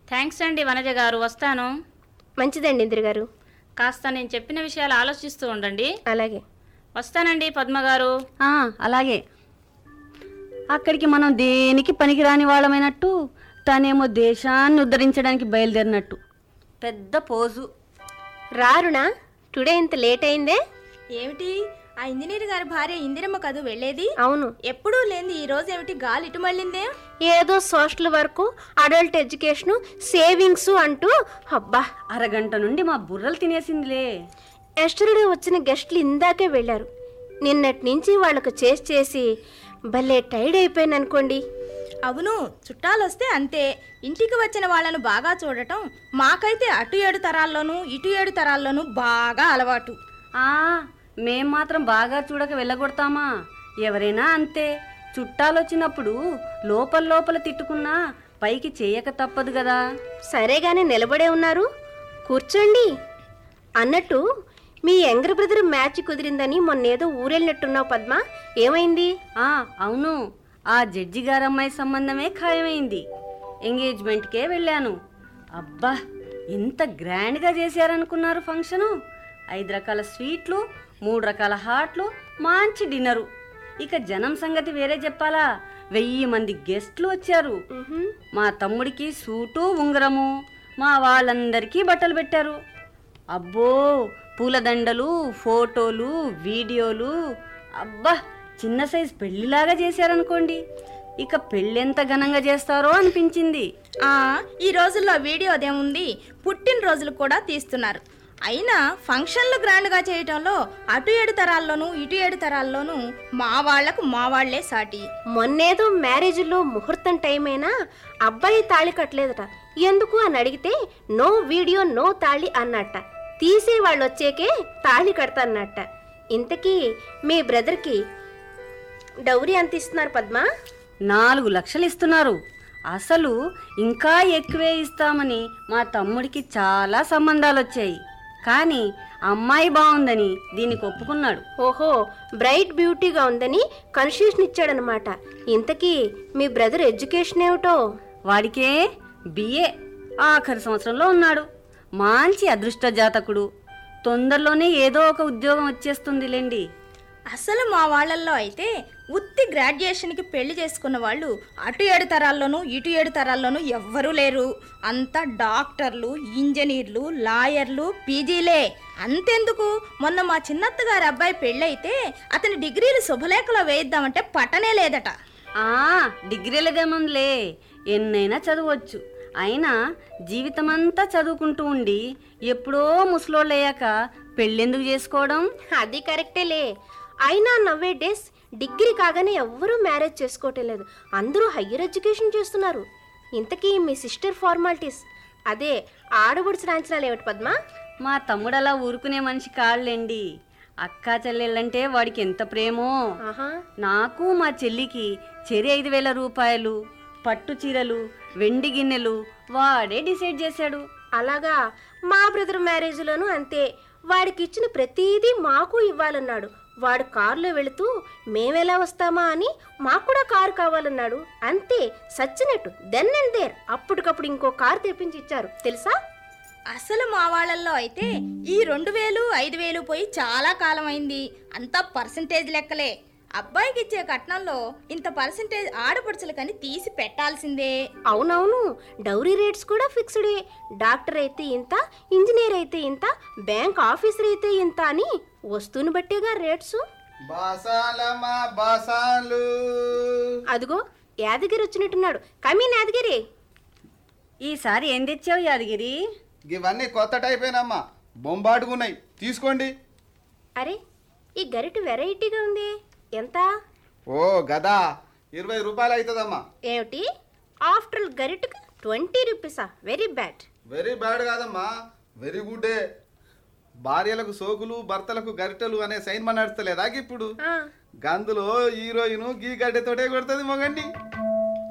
Thanks అండి వనజ గారు వస్తాను మంచిదండి ఇందిర గారు కాస్త నేను చెప్పిన విషయాలు ఆలోచిస్తూ ఉండండి అలాగే వస్తానండి పద్మ గారు ఆ, అలాగే అక్కడికి మనం దేనికి పనికిరాని వాళ్ళమైనట్టు తనేమో దేశాన్ని ఉద్ధరించడానికి బయలుదేరినట్టు పెద్ద పోజు రారునా టుడే ఇంత లేట్ అయిందే ఏమిటి ఆ ఇంజనీర్ గారి భార్య ఇందిరమ్మ కదూ వెళ్ళేది అవును ఎప్పుడూ లేని ఈ రోజు ఏమిటి గాలి ఇటు మళ్ళిందే ఏదో social work adult education savings అంటూ అబ్బా అరగంట నుండి మా బుర్రలు తినేసిందిలే ఎస్టర్డే వచ్చిన గెస్ట్లు ఇందాకే వెళ్ళారు నిన్నటి నుంచి వాళ్ళకు చేసి చేసి భలే టైర్డ్ అయిపోయాను అనుకోండి అవును చుట్టాలు వస్తే అంతే ఇంటికి వచ్చిన వాళ్ళను బాగా చూడటం మాకైతే అటు ఏడు తరాల్లోనూ ఇటు ఏడు తరాల్లోనూ బాగా అలవాటు ఆ మేం మాత్రం బాగా చూడక వెళ్ళగొడతామా ఎవరైనా అంతే చుట్టాలొచ్చినప్పుడు లోపల లోపల తిట్టుకున్నా పైకి చేయక తప్పదు కదా సరేగానే నిలబడే ఉన్నారు కూర్చోండి అన్నట్టు మీ యంగర్ బ్రదర్ మ్యాచ్ కుదిరిందని మొన్నేదో ఊరెళ్ళినట్టున్నావు పద్మ ఏమైంది ఆ అవును ఆ జడ్జి గారమ్మాయి సంబంధమే ఖాయమైంది ఎంగేజ్మెంట్కే వెళ్ళాను అబ్బా ఎంత గ్రాండ్గా చేశారనుకున్నారు ఫంక్షను ఐదు రకాల స్వీట్లు మూడు రకాల హాట్లు మంచి డిన్నరు ఇక జనం సంగతి వేరే చెప్పాలా వెయ్యి మంది గెస్ట్లు వచ్చారు ఉహుం. మా తమ్ముడికి సూటు ఉంగరము మా వాళ్ళందరికీ బట్టలు పెట్టారు అబ్బో పూలదండలు ఫోటోలు వీడియోలు అబ్బా చిన్న సైజ్ పెళ్లిలాగా చేశారనుకోండి ఇక పెళ్ళెంత ఘనంగా చేస్తారో అనిపించింది ఆ ఈ రోజుల్లో వీడియో అదేముంది పుట్టినరోజులు కూడా తీస్తున్నారు అయినా ఫంక్షన్లు గ్రాండ్గా చేయటంలో అటు ఏడు తరాల్లోనూ ఇటు ఏడు తరాల్లోనూ మా వాళ్లకు మా వాళ్లే సాటి మొన్నేదో మ్యారేజ్లో ముహూర్తం టైం అయినా అబ్బాయి తాళి కట్టలేదట ఎందుకు అని అడిగితే నో వీడియో నో తాళి అన్నట్ట తీసే వాళ్ళు వచ్చేకే తాళి కడతాన్నట్ట ఇంతకీ మీ బ్రదర్కి డౌరీ ఎంత ఇస్తున్నారు పద్మ నాలుగు లక్షలు ఇస్తున్నారు అసలు ఇంకా ఎక్కువే ఇస్తామని మా తమ్ముడికి చాలా సంబంధాలు వచ్చాయి కానీ అమ్మాయి బాగుందని దీనికి ఒప్పుకున్నాడు ఓహో బ్రైట్ బ్యూటీగా ఉందని కన్ఫ్యూషన్ ఇచ్చాడనమాట ఇంతకీ మీ బ్రదర్ ఎడ్యుకేషన్ ఏమిటో వాడికే బిఏ ఆఖరి సంవత్సరంలో ఉన్నాడు మంచి అదృష్ట జాతకుడు తొందరలోనే ఏదో ఒక ఉద్యోగం వచ్చేస్తుందిలేండి అసలు మా వాళ్ళల్లో అయితే ఉత్తి గ్రాడ్యుయేషన్కి పెళ్లి చేసుకున్న వాళ్ళు అటు ఏడు తరాల్లోనూ ఇటు ఏడు తరాల్లోనూ ఎవ్వరూ లేరు అంతా డాక్టర్లు ఇంజనీర్లు లాయర్లు పీజీలే అంతెందుకు మొన్న మా చిన్నత్త గారి అబ్బాయి పెళ్ళైతే అతని డిగ్రీలు శుభలేఖలో వేయిద్దామంటే పట్టనే లేదట ఆ డిగ్రీలదేమంలే ఎన్నైనా చదవచ్చు అయినా జీవితమంతా చదువుకుంటూ ఉండి ఎప్పుడో ముసలోళ్ళయ్యాక పెళ్ళెందుకు చేసుకోవడం అది కరెక్టేలే అయినా నవ్వే డేస్ డిగ్రీ కాగానే ఎవ్వరూ మ్యారేజ్ చేసుకోవటం లేదు అందరూ హయ్యర్ ఎడ్యుకేషన్ చేస్తున్నారు ఇంతకీ మీ సిస్టర్ ఫార్మాలిటీస్ అదే ఆడబుడిచి రాంచనాలు ఏమిటి పద్మ మా తమ్ముడు అలా ఊరుకునే మనిషి కాళ్ళండి అక్కా చెల్లెళ్ళంటే వాడికి ఎంత ప్రేమో ఆహా నాకు మా చెల్లికి చెరి ఐదు వేల రూపాయలు పట్టు చీరలు వెండి గిన్నెలు వాడే డిసైడ్ చేశాడు అలాగా మా బ్రదర్ మ్యారేజ్లోనూ అంతే వాడికి ఇచ్చిన ప్రతిదీ మాకు ఇవ్వాలన్నాడు వాడు కారులో వెళుతూ మేమెలా వస్తామా అని మాకు కూడా కారు కావాలన్నాడు అంతే సచ్చినట్టు దెన్ అండ్ దేర్ అప్పటికప్పుడు ఇంకో కారు తెప్పించి ఇచ్చారు తెలుసా అసలు మా వాళ్ళల్లో అయితే ఈ రెండు వేలు ఐదు వేలు పోయి చాలా కాలం అయింది అంతా పర్సంటేజ్ లెక్కలే అబ్బాయికి ఇచ్చే కట్నంలో ఇంత పర్సంటేజ్ ఆడపడుచులకని తీసి పెట్టాల్సిందే అవునవును డౌరీ రేట్స్ కూడా ఫిక్స్డే డాక్టర్ అయితే ఇంత ఇంజనీర్ అయితే ఇంత బ్యాంక్ ఆఫీసర్ అయితే ఇంత అని వస్తువుని బట్టేగా రేట్స్ బాసాలమ్మా బాసాలు అదిగో యాదగిరి వచ్చినట్టున్నాడు కమీన్ యాదగిరి ఈసారి ఏం తెచ్చావు యాదగిరి ఇవన్నీ కొత్త టైప్ ఏనమ్మా బొంబాటుకున్నాయి తీసుకోండి అరే ఈ గరిట వెరైటీగా ఉంది ఎంత ఓ గదా ఇరవై రూపాయలు అవుతుందమ్మా ఏమిటి ఆఫ్టర్ గరిటకు ట్వంటీ రూపీసా వెరీ బ్యాడ్ వెరీ బ్యాడ్ కాదమ్మా వెరీ గుడ్డే భార్యలకు సోకులు భర్తలకు గరిటెలు అనే సైన్ మన నడుస్తలేదా ఇప్పుడు గందులో హీరోయిన్ గీ గడ్డతోటే కొడుతుంది మొగండి